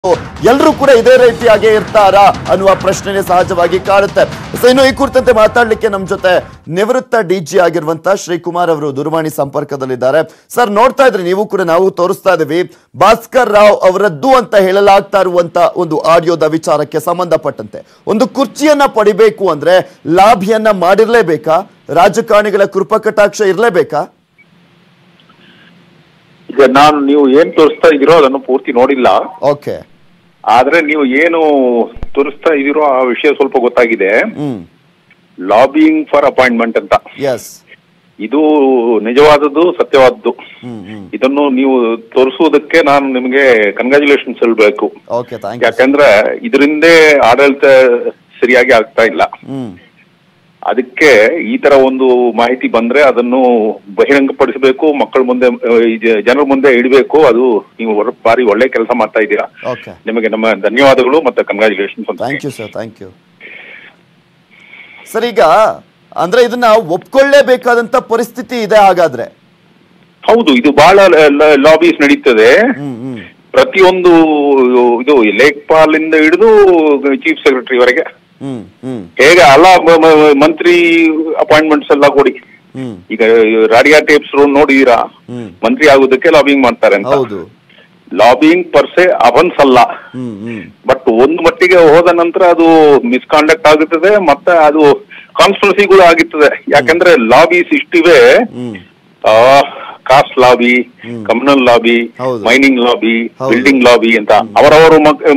ಎಲ್ಲರೂ ಕೂಡ ಇದೇ ರೀತಿಯಾಗಿ ಇರ್ತಾರಾ ಅನ್ನುವ ಪ್ರಶ್ನೆನೇ ಸಹಜವಾಗಿ ಕಾಡುತ್ತೆ ಸೊ ಇನ್ನು ಈ ಕುರಿತಂತೆ ಮಾತಾಡ್ಲಿಕ್ಕೆ ನಮ್ಮ ಜೊತೆ ನಿವೃತ್ತ ಡಿಜಿ ಆಗಿರುವಂತ ಶ್ರೀಕುಮಾರ್ ಅವರು ದೂರವಾಣಿ ಸಂಪರ್ಕದಲ್ಲಿದ್ದಾರೆ ಸರ್ ನೋಡ್ತಾ ಇದ್ರಿ ನೀವು ಕೂಡ ನಾವು ತೋರಿಸ್ತಾ ಇದೀವಿ ಭಾಸ್ಕರ್ ರಾವ್ ಅವರದ್ದು ಅಂತ ಹೇಳಲಾಗ್ತಾ ಇರುವಂತ ಒಂದು ಆಡಿಯೋದ ವಿಚಾರಕ್ಕೆ ಸಂಬಂಧಪಟ್ಟಂತೆ ಒಂದು ಕುರ್ಚಿಯನ್ನ ಪಡಿಬೇಕು ಅಂದ್ರೆ ಲಾಭಿಯನ್ನ ಮಾಡಿರ್ಲೇಬೇಕಾ ರಾಜಕಾರಣಿಗಳ ಕೃಪಕಟಾಕ್ಷ ಇರ್ಲೇಬೇಕಾ ಈಗ ನಾನು ನೀವು ಏನ್ ತೋರಿಸ್ತಾ ಇದೀರೋ ಅದನ್ನು ಪೂರ್ತಿ ನೋಡಿಲ್ಲ ಓಕೆ ಆದ್ರೆ ನೀವು ಏನು ತೋರಿಸ್ತಾ ಇದೀರೋ ಆ ವಿಷಯ ಸ್ವಲ್ಪ ಗೊತ್ತಾಗಿದೆ ಹ್ಮ್ ಲಾಬಿಯಿಂಗ್ ಫಾರ್ ಅಪಾಯಿಂಟ್ಮೆಂಟ್ ಅಂತ ಎಸ್ ಇದು ನಿಜವಾದದ್ದು ಸತ್ಯವಾದದ್ದು ಹ್ಮ್ ಹ್ಮ್ ಇದನ್ನು ನೀವು ತೋರಿಸುವುದಕ್ಕೆ ನಾನು ನಿಮಗೆ ಕಂಗ್ರಾಚುಲೇಷನ್ಸ್ ಹೇಳ್ಬೇಕು ಓಕೆ ಥ್ಯಾಂಕ್ ಯು ಯಾಕಂದ್ರೆ ಇದರಿಂದೇ ಆಡಳಿತ ಸರಿಯಾಗಿ ಆಗ್ತಾ ಇಲ್ಲ ಹ್ಮ್ ಅದಕ್ಕೆ ಈ ತರ ಒಂದು ಮಾಹಿತಿ ಬಂದ್ರೆ ಅದನ್ನು ಬಹಿರಂಗಪಡಿಸಬೇಕು ಮಕ್ಕಳ ಮುಂದೆ ಆ, ಈ ಜ- ಜನರ ಮುಂದೆ ಇಡಬೇಕು ಅದು ನೀವು ಒಳ್ಳೆ- ಬಾರಿ ಒಳ್ಳೆ ಕೆಲಸ ಮಾಡ್ತಾ ಇದ್ದೀರಾ ಓಕೆ ನಿಮಗೆ ನಮ್ಮ ಧನ್ಯವಾದಗಳು ಮತ್ತೆ ಕಂಗ್ರಾಚುಲೇಷನ್ಸ್ ಅಂತ thank you sir thank you sir ಈಗ ಅಂದ್ರೆ ಇದನ್ನ ಒಪ್ಕೊಳ್ಳೇಬೇಕಾದಂತ ಪರಿಸ್ಥಿತಿ ಇದೆ ಹಾಗಾದ್ರೆ ಹೌದು ಇದು ಬಹಳ ಲಾಬೀಸ್ ನಡೀತದೆ ಹ್ಮ್ ಹ್ಮ್ ಪ್ರತಿಯೊಂದು ಇದು ಲೇಖಪಾಲ್ ಇಂದ ಹಿಡಿದು ಚೀಫ್ ಸೆಕ್ರೆಟರಿ ವರೆಗೆ ಹ್ಮ್ ಹ್ಮ್ ಹೇಗೆ ಅಲ್ಲ ಮ- ಮ- ಮಂತ್ರಿ ಅಪಾಯಿಂಟ್ಮೆಂಟ್ಸ್ ಎಲ್ಲ ಕೊಡಿ ಹ್ಮ್ ಈಗ ರಾಡಿಯಾ ಟೇಪ್ಸ್ ನೋಡಿದೀರಾ ಹ್ಮ್ ಮಂತ್ರಿ ಆಗೋದಕ್ಕೆ ಲಾಬಿಂಗ್ ಮಾಡ್ತಾರೆ ಅಂತ ಹೌದು ಲಾಬಿಂಗ್ ಪರ್ಸೆ ಅಫನ್ಸ್ ಅಲ್ಲ ಹ್ಮ್ ಹ್ಮ್ ಬಟ್ ಒಂದು ಮಟ್ಟಿಗೆ ಹೋದ ನಂತರ ಅದು ಮಿಸ್ಕಾಂಡಕ್ಟ್ ಆಗುತ್ತದೆ ಮತ್ತೆ ಅದು ಕಾನ್ಸ್ಪಿರಸಿಗಳು ಆಗುತ್ತದೆ ಯಾಕಂದ್ರೆ ಲಾಬೀಸ್ ಇಷ್ಟಿವೆ ಹ್ಮ್ ಕಾಸ್ಟ್ ಲಾಬಿ ಹ್ಮ್. ಕಮ್ಯುನಲ್ ಲಾಬಿ ಹೌದು. ಮೈನಿಂಗ್ ಲಾಬಿ ಹೌದು. ಬಿಲ್ಡಿಂಗ್ ಲಾಬಿ ಅಂತ ಅವರವರು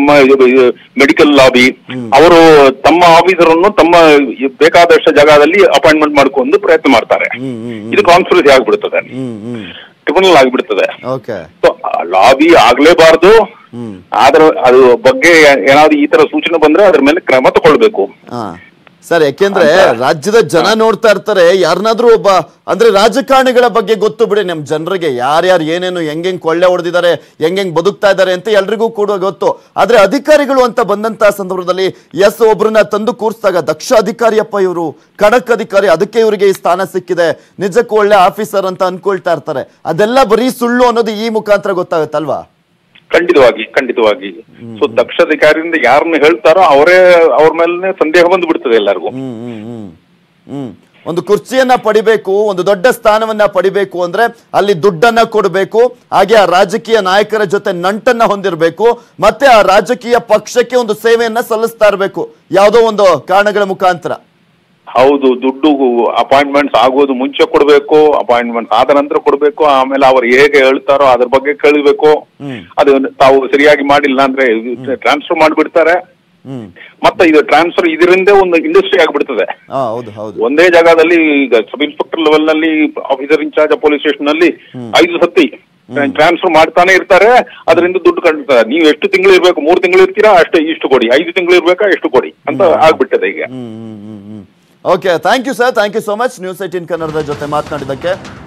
ಮೆಡಿಕಲ್ ಲಾಬಿ ಹ್ಮ್. ಅವರು ತಮ್ಮ ಆಫೀಸರ್ ಅನ್ನು ತಮ್ಮ ಬೇಕಾದಷ್ಟು ಜಾಗದಲ್ಲಿ ಅಪಾಯಿಂಟ್ಮೆಂಟ್ ಮಾಡ್ಕೊಂಡು ಪ್ರಯತ್ನ ಮಾಡ್ತಾರೆ ಹ್ಮ್ ಹ್ಮ್ ಇದು ಕಾನ್ಸ್ಪಿರಸಿ ಆಗ್ಬಿಡ್ತದೆ ಹ್ಮ್ ಹ್ಮ್ ಟ್ರಿಬ್ಯುನಲ್ ಆಗ್ಬಿಡ್ತದೆ ಓಕೆ ಲಾಬಿ ಆಗ್ಲೇಬಾರ್ದು ಹ್ಮ್ ಆದ್ರ ಅದು ಬಗ್ಗೆ ಏನಾದ್ರು ಈ ತರ ಸೂಚನೆ ಬಂದ್ರೆ ಅದ್ರ ಮೇಲೆ ಕ್ರಮ ತಗೊಳ್ಬೇಕು ಹಾ ಸರ್ ಯಾಕೆಂದ್ರೆ ರಾಜ್ಯದ ಜನ ನೋಡ್ತಾ ಇರ್ತಾರೆ ಯಾರನ್ನಾದ್ರೂ ಒಬ್ಬ ಅಂದ್ರೆ ರಾಜಕಾರಣಿಗಳ ಬಗ್ಗೆ ಗೊತ್ತು ಬಿಡಿ ನಮ್ ಜನರಿಗೆ ಯಾರ್ಯಾರು ಏನೇನು ಹೆಂಗೆಂಗ್ ಕೊಳ್ಳೆ ಹೊಡೆದಿದ್ದಾರೆ ಹೆಂಗೆಂಗ್ ಬದುಕ್ತಾ ಇದ್ದಾರೆ ಅಂತ ಎಲ್ರಿಗೂ ಕೂಡ ಗೊತ್ತು ಆದ್ರೆ ಅಧಿಕಾರಿಗಳು ಅಂತ ಬಂದಂತ ಸಂದರ್ಭದಲ್ಲಿ ಎಸ್ ಒಬ್ರನ್ನ ತಂದು ಕೂರಿಸಿದಾಗ ದಕ್ಷ ಅಧಿಕಾರಿಯಪ್ಪ ಇವರು ಖಡಕ್ ಅಧಿಕಾರಿ ಅದಕ್ಕೆ ಇವರಿಗೆ ಈ ಸ್ಥಾನ ಸಿಕ್ಕಿದೆ ನಿಜಕ್ಕೂ ಒಳ್ಳೆ ಆಫೀಸರ್ ಅಂತ ಅನ್ಕೊಳ್ತಾ ಇರ್ತಾರೆ ಅದೆಲ್ಲ ಬರೀ ಸುಳ್ಳು ಅನ್ನೋದು ಈ ಮುಖಾಂತರ ಗೊತ್ತಾಗುತ್ತಲ್ವಾ ಖಂಡಿತವಾಗಿ ಖಂಡಿತವಾಗಿ ಸೊ ದಕ್ಷ ಅಧಿಕಾರಿಯಿಂದ ಯಾರನ್ನ ಹೇಳ್ತಾರೋ ಅವರೇ ಅವ್ರ ಮೇಲೆ ಸಂದೇಹ ಬಂದು ಬಿಡ್ತದೆ ಎಲ್ಲರಿಗೂ ಹ್ಮ್ ಹ್ಮ್ ಹ್ಮ್ ಹ್ಮ್ ಒಂದು ಕುರ್ಚಿಯನ್ನ ಪಡಿಬೇಕು ಒಂದು ದೊಡ್ಡ ಸ್ಥಾನವನ್ನ ಪಡಿಬೇಕು ಅಂದ್ರೆ ಅಲ್ಲಿ ದುಡ್ಡನ್ನ ಕೊಡಬೇಕು ಹಾಗೆ ಆ ರಾಜಕೀಯ ನಾಯಕರ ಜೊತೆ ನಂಟನ್ನ ಹೊಂದಿರಬೇಕು ಮತ್ತೆ ಆ ರಾಜಕೀಯ ಪಕ್ಷಕ್ಕೆ ಒಂದು ಸೇವೆಯನ್ನ ಸಲ್ಲಿಸ್ತಾ ಇರಬೇಕು ಯಾವುದೋ ಒಂದು ಕಾರಣಗಳ ಮುಖಾಂತರ ಹೌದು ದುಡ್ಡು ಅಪಾಯಿಂಟ್ಮೆಂಟ್ಸ್ ಆಗೋದು ಮುಂಚೆ ಕೊಡ್ಬೇಕು ಅಪಾಯಿಂಟ್ಮೆಂಟ್ ಆದ ನಂತರ ಕೊಡ್ಬೇಕು ಆಮೇಲೆ ಅವ್ರು ಹೇಗೆ ಹೇಳ್ತಾರೋ ಅದ್ರ ಬಗ್ಗೆ ಕೇಳಬೇಕು ಹ್ಮ್ ಅದು ತಾವು ಸರಿಯಾಗಿ ಮಾಡಿಲ್ಲ ಅಂದ್ರೆ ಟ್ರಾನ್ಸ್ಫರ್ ಮಾಡಿಬಿಡ್ತಾರೆ ಹ್ಮ್ ಮತ್ತೆ ಇದು ಟ್ರಾನ್ಸ್ಫರ್ ಇದರಿಂದ ಒಂದು ಇಂಡಸ್ಟ್ರಿ ಆಗ್ಬಿಡ್ತದೆ ಹಾ ಹೌದು ಹೌದು ಒಂದೇ ಜಾಗದಲ್ಲಿ ಈಗ ಸಬ್ ಇನ್ಸ್ಪೆಕ್ಟರ್ ಲೆವೆಲ್ ನಲ್ಲಿ ಆಫೀಸರ್ ಇನ್ಚಾರ್ಜ್ ಪೊಲೀಸ್ ಸ್ಟೇಷನ್ ನಲ್ಲಿ ಐದು ಸತಿ ಟ್ರಾನ್ಸ್ಫರ್ ಮಾಡ್ತಾನೆ ಇರ್ತಾರೆ ಅದರಿಂದ ದುಡ್ಡು ಕಂಡಿರ್ತಾರೆ ನೀವು ಎಷ್ಟು ತಿಂಗಳು ಇರ್ಬೇಕು ಮೂರು ತಿಂಗಳು ಇರ್ತೀರಾ ಅಷ್ಟು ಇಷ್ಟು ಕೊಡಿ ಐದು ತಿಂಗಳು ಇರ್ಬೇಕಾ ಎಷ್ಟು ಕೊಡಿ ಅಂತ ಆಗ್ಬಿಟ್ಟದೆ ಈಗ ಹ್ಮ್ ಹ್ಮ್ ಹ್ಮ್ ಹ್ಮ್ okay thank you sir thank you so much news eighteen ಕನ್ನಡದ ಜೊತೆ ಮಾತನಾಡಿದ್ದಕ್ಕೆ